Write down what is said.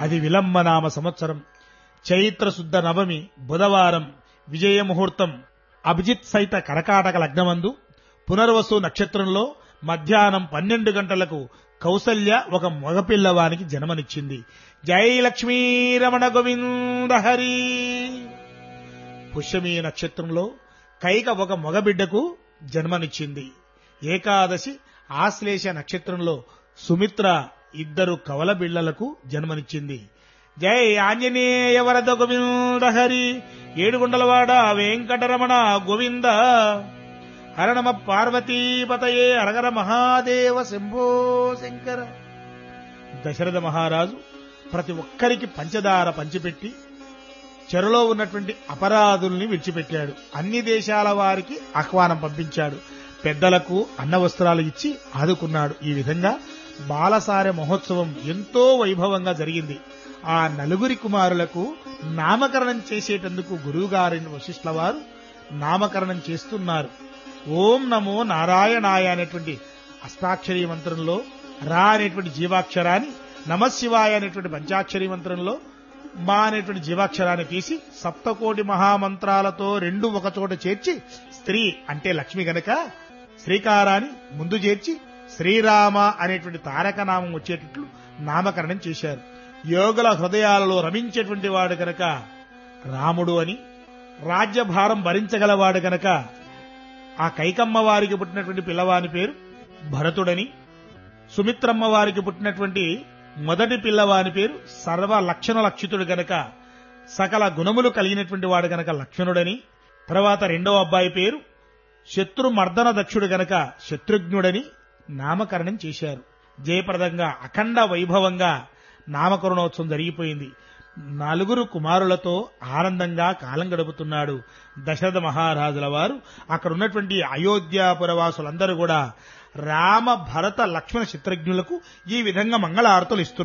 అది విలంబనామ సంవత్సరం చైత్ర శుద్ధ నవమి బుధవారం విజయ ముహూర్తం అభిజిత్ సైత కరకాటక లగ్నమందు పునర్వసు నక్షత్రంలో మధ్యాహ్నం పన్నెండు గంటలకు కౌసల్య ఒక మగపిల్లవానికి జన్మనిచ్చింది జై లక్ష్మీ రమణ గోవింద హరి పుష్యమీ నక్షత్రంలో కైక ఒక మగబిడ్డకు జన్మనిచ్చింది ఏకాదశి ఆశ్లేష నక్షత్రంలో సుమిత్ర ఇద్దరు కవల బిళ్లలకు జన్మనిచ్చింది జై ఆంజనేయ వరద గోవింద హరి ఏడుగుండలవాడ వెంకటరమణ గోవింద హరణమ పార్వతీపతయే అరగర మహాదేవ శంభో శంకర దశరథ మహారాజు ప్రతి ఒక్కరికి పంచదార పంచిపెట్టి చెరలో ఉన్నటువంటి అపరాధుల్ని విడిచిపెట్టాడు అన్ని దేశాల వారికి ఆహ్వానం పంపించాడు పెద్దలకు అన్న వస్త్రాలు ఇచ్చి ఆదుకున్నాడు ఈ విధంగా బాలసార మహోత్సవం ఎంతో వైభవంగా జరిగింది ఆ నలుగురి కుమారులకు నామకరణం చేసేటందుకు గురువుగారిని వశిష్ఠుల వారు నామకరణం చేస్తున్నారు ఓం నమో నారాయణాయ అనేటువంటి అష్టాక్షరీ మంత్రంలో రా అనేటువంటి జీవాక్షరాన్ని నమశివాయ అనేటువంటి పంచాక్షరీ మంత్రంలో మా అనేటువంటి జీవాక్షరాన్ని తీసి సప్తకోటి మహామంత్రాలతో రెండు ఒక చోట చేర్చి స్త్రీ అంటే లక్ష్మి గనక శ్రీకారాన్ని ముందు చేర్చి శ్రీరామ అనేటువంటి తారక నామం వచ్చేటట్లు నామకరణం చేశారు యోగుల హృదయాలలో రమించేటువంటి వాడు గనక రాముడు అని రాజ్యభారం భరించగలవాడు గనక ఆ కైకమ్మ వారికి పుట్టినటువంటి పిల్లవాని పేరు భరతుడని సుమిత్రమ్మ వారికి పుట్టినటువంటి మొదటి పిల్లవాని పేరు సర్వ లక్షణ లక్షితుడు గనక సకల గుణములు కలిగినటువంటి వాడు గనక లక్ష్మణుడని తర్వాత రెండవ అబ్బాయి పేరు శత్రు మర్దన దక్షుడు గనక శత్రుఘ్నుడని నామకరణం చేశారు జయప్రదంగా అఖండ వైభవంగా నామకరణోత్సవం జరిగిపోయింది నలుగురు కుమారులతో ఆనందంగా కాలం గడుపుతున్నాడు దశరథ మహారాజుల వారు అక్కడ ఉన్నటువంటి అయోధ్యాపురవాసులందరూ కూడా రామ భరత లక్ష్మణ చిత్రజ్ఞులకు ఈ విధంగా మంగళారతులు ఇస్తున్నారు